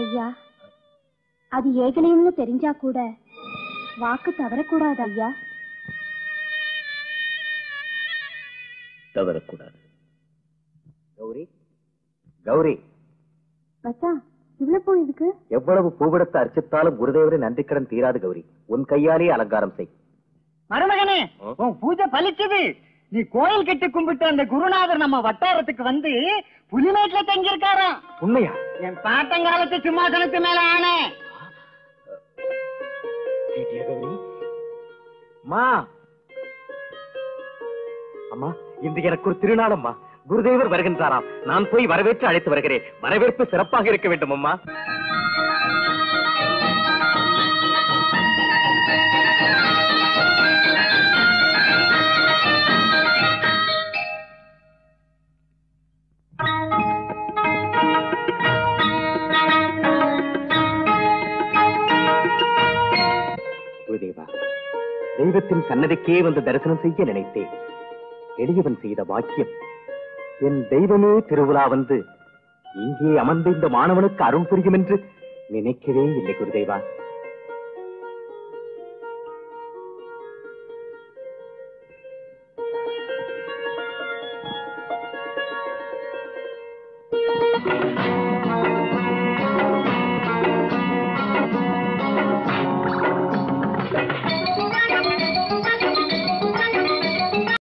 ஐயா அது ஏகலையும்னு தெரிஞ்சா கூட வாக்கு தவறக்கூடாது ஐயா தவறக்கூடாது கௌரி கௌரி மச்சான் இவ்வளவு பூ இதுக்கு எவ்வளவு பூவிடத்தை அர்ச்சித்தாலும் குருதேவரின் நன்றிக்கடன் தீராது கௌரி உன் கையாலே அலங்காரம் செய் மருமகனே உன் பூஜை பலிச்சது நீ கோயில் கட்டி கும்பிட்டு அந்த குருநாதர் நம்ம வட்டாரத்துக்கு வந்து புலிமேட்ல தங்கியிருக்காராம் உண்மையா என் பாட்டங்காலத்து சிம்மாசனத்து மேல ஆனே கேட்டியா கௌரி அம்மா அம்மா இன்று எனக்கு ஒரு திருநாள் அம்மா குருதேவர் வருகின்றாராம் நான் போய் வரவேற்று அழைத்து வருகிறேன் வரவேற்பு சிறப்பாக இருக்க வேண்டும் அம்மா குருதேவா தெய்வத்தின் சன்னதிக்கே வந்து தரிசனம் செய்ய நினைத்தேன் எளியவன் செய்த வாக்கியம் என் தெய்வமே திருவிழா வந்து இங்கே அமர்ந்த இந்த மாணவனுக்கு அருள் புரியும் என்று நினைக்கவே இல்லை குருதேவா